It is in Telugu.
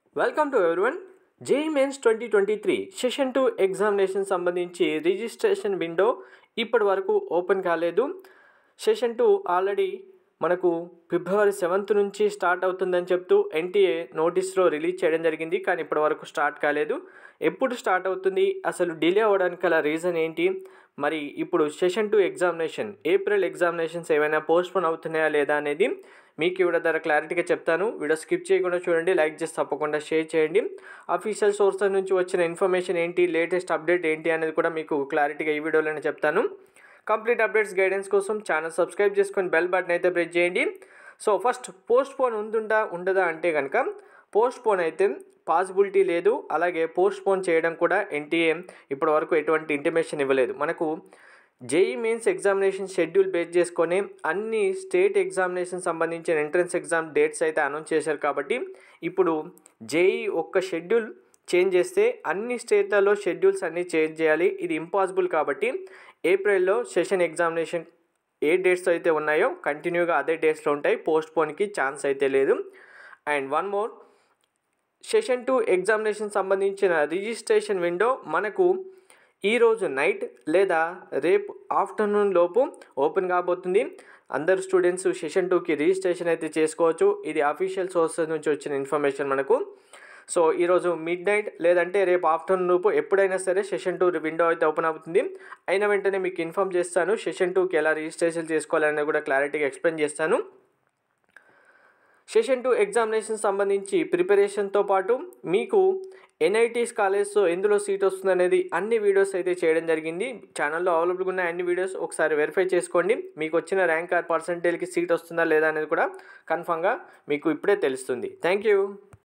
welcome to everyone JEE mains twenty twenty three session two examination సంబంధించి రిజిస్ట్రేషన్ విండో ఇప్పటి వరకు ఓపెన్ కాలేదు సెషన్ టూ ఆల్రెడీ మనకు ఫిబ్రవరి సెవెంత్ నుంచి స్టార్ట్ అవుతుందని చెప్తూ ఎన్టీఏ నోటీస్లో రిలీజ్ చేయడం జరిగింది కానీ ఇప్పటి వరకు స్టార్ట్ కాలేదు ఎప్పుడు స్టార్ట్ అవుతుంది అసలు డిలే అవ్వడానికి గల రీజన్ ఏంటి మరి ఇప్పుడు session two examination April examinations ఏమైనా పోస్ట్పోన్ అవుతున్నాయా లేదా అనేది మీకు ఈ వీడియో ద్వారా క్లారిటీగా చెప్తాను వీడియో స్కిప్ చేయకుండా చూడండి లైక్ చేసి తప్పకుండా షేర్ చేయండి అఫీషియల్ సోర్సెస్ నుంచి వచ్చిన ఇన్ఫర్మేషన్ ఏంటి లేటెస్ట్ అప్డేట్ ఏంటి అనేది కూడా మీకు క్లారిటీగా ఈ వీడియోలోనే చెప్తాను కంప్లీట్ అప్డేట్స్ గైడెన్స్ కోసం ఛానల్ సబ్స్క్రైబ్ చేసుకొని బెల్ బటన్ అయితే ప్రెస్ చేయండి సో ఫస్ట్ పోస్ట్ పోన్ ఉంటుందా ఉండదా అంటే కనుక పోస్ట్ పోన్ అయితే పాసిబిలిటీ లేదు అలాగే పోస్ట్ పోన్ చేయడం కూడా ఎన్టీఏ ఇప్పటి వరకు ఎటువంటి ఇంటిమేషన్ ఇవ్వలేదు మనకు JEE mains examination schedule base చేసుకొని అన్ని స్టేట్ ఎగ్జామినేషన్ సంబంధించిన ఎంట్రన్స్ ఎగ్జామ్ డేట్స్ అయితే అనౌన్స్ చేశారు కాబట్టి ఇప్పుడు జేఈ ఒక్క షెడ్యూల్ చేంజ్ చేస్తే అన్ని స్టేట్లలో షెడ్యూల్స్ అన్నీ చేంజ్ చేయాలి ఇది ఇంపాసిబుల్ కాబట్టి ఏప్రిల్లో సెషన్ ఎగ్జామినేషన్ ఏ డేట్స్ అయితే ఉన్నాయో కంటిన్యూగా అదే డేట్స్లో ఉంటాయి పోస్ట్ పోన్కి ఛాన్స్ అయితే లేదు and one more session two examination సంబంధించిన రిజిస్ట్రేషన్ విండో మనకు ఈరోజు నైట్ లేదా రేపు ఆఫ్టర్నూన్ లోపు ఓపెన్ కాబోతుంది అందరు స్టూడెంట్స్ సెషన్ టూకి రిజిస్ట్రేషన్ అయితే చేసుకోవచ్చు ఇది అఫీషియల్ సోర్సెస్ నుంచి వచ్చిన ఇన్ఫర్మేషన్ మనకు సో ఈరోజు మిడ్ నైట్ లేదంటే రేపు ఆఫ్టర్నూన్ లోపు ఎప్పుడైనా సరే సెషన్ టూ విండో అయితే ఓపెన్ అవుతుంది అయిన వెంటనే మీకు ఇన్ఫామ్ చేస్తాను సెషన్ టూకి ఎలా రిజిస్ట్రేషన్ చేసుకోవాలనేది కూడా క్లారిటీగా ఎక్స్ప్లెయిన్ చేస్తాను సెషన్ టూ ఎగ్జామినేషన్ సంబంధించి ప్రిపరేషన్తో పాటు మీకు ఎన్ఐటీస్ కాలేజ్లో ఎందులో సీట్ వస్తుంది అనేది అన్ని వీడియోస్ అయితే చేయడం జరిగింది ఛానల్లో అవైలబుల్గా ఉన్న అన్ని వీడియోస్ ఒకసారి వెరిఫై చేసుకోండి మీకు వచ్చిన ర్యాంక్ ఆర్ పర్సంటేజ్కి సీట్ వస్తుందా లేదా అనేది కూడా కన్ఫామ్గా మీకు ఇప్పుడే తెలుస్తుంది థ్యాంక్ యూ